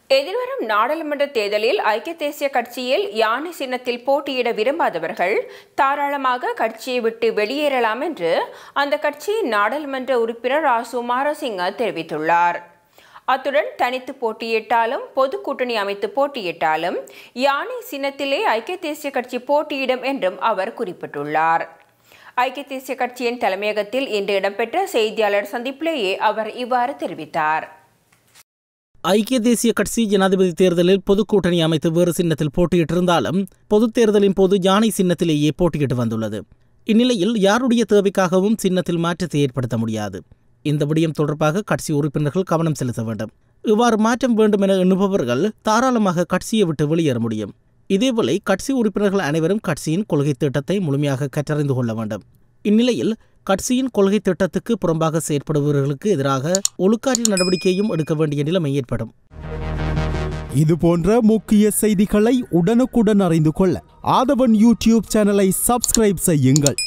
எதிர்வரும் நாடாளுமன்ற தேர்தலில் ஐக்கிய தேசிய கட்சியில் யானை சின்னத்தில் போட்டியிட விரும்பாதவர்கள் தாராளமாக கட்சியை விட்டு வெளியேறலாம் என்று அந்த கட்சியின் நாடாளுமன்ற உறுப்பினர் ஆ சுமாரசிங்க தெரிவித்துள்ளார் அத்துடன் தனித்து போட்டியிட்டாலும் பொது கூட்டணி அமைத்து போட்டியிட்டாலும் யானை சின்னத்திலே ஐக்கிய தேசிய கட்சி போட்டியிடும் என்றும் அவர் குறிப்பிட்டுள்ளார் ஐக்கிய தேசிய கட்சியின் தலைமையகத்தில் இன்று இடம்பெற்ற செய்தியாளர் சந்திப்பிலேயே அவர் இவ்வாறு தெரிவித்தார் ஐக்கிய தேசிய கட்சி ஜனாதிபதி தேர்தலில் பொதுக் கூட்டணி அமைத்து வேறு சின்னத்தில் போட்டியிட்டிருந்தாலும் பொதுத் தேர்தலின் போது யானை சின்னத்திலேயே போட்டியிட்டு வந்துள்ளது இந்நிலையில் யாருடைய தேவைக்காகவும் சின்னத்தில் மாற்றத்தை ஏற்படுத்த முடியாது இந்த விடயம் தொடர்பாக கட்சி உறுப்பினர்கள் கவனம் செலுத்த வேண்டும் இவ்வாறு மாற்றம் வேண்டும் என எண்ணுபவர்கள் தாராளமாக கட்சியை விட்டு வெளியேற முடியும் இதேவேளை கட்சி உறுப்பினர்கள் அனைவரும் கட்சியின் கொள்கை திட்டத்தை முழுமையாக கற்றறிந்து கொள்ள வேண்டும் இந்நிலையில் கட்சியின் கொள்கை திட்டத்துக்கு புறம்பாக செயற்படுபவர்களுக்கு எதிராக ஒழுக்காற்று நடவடிக்கையும் எடுக்க வேண்டிய நிலைமை ஏற்படும் இது போன்ற முக்கிய செய்திகளை உடனுக்குடன் அறிந்து கொள்ள ஆதவன் யூடியூப் சேனலை சப்ஸ்கிரைப் செய்யுங்கள்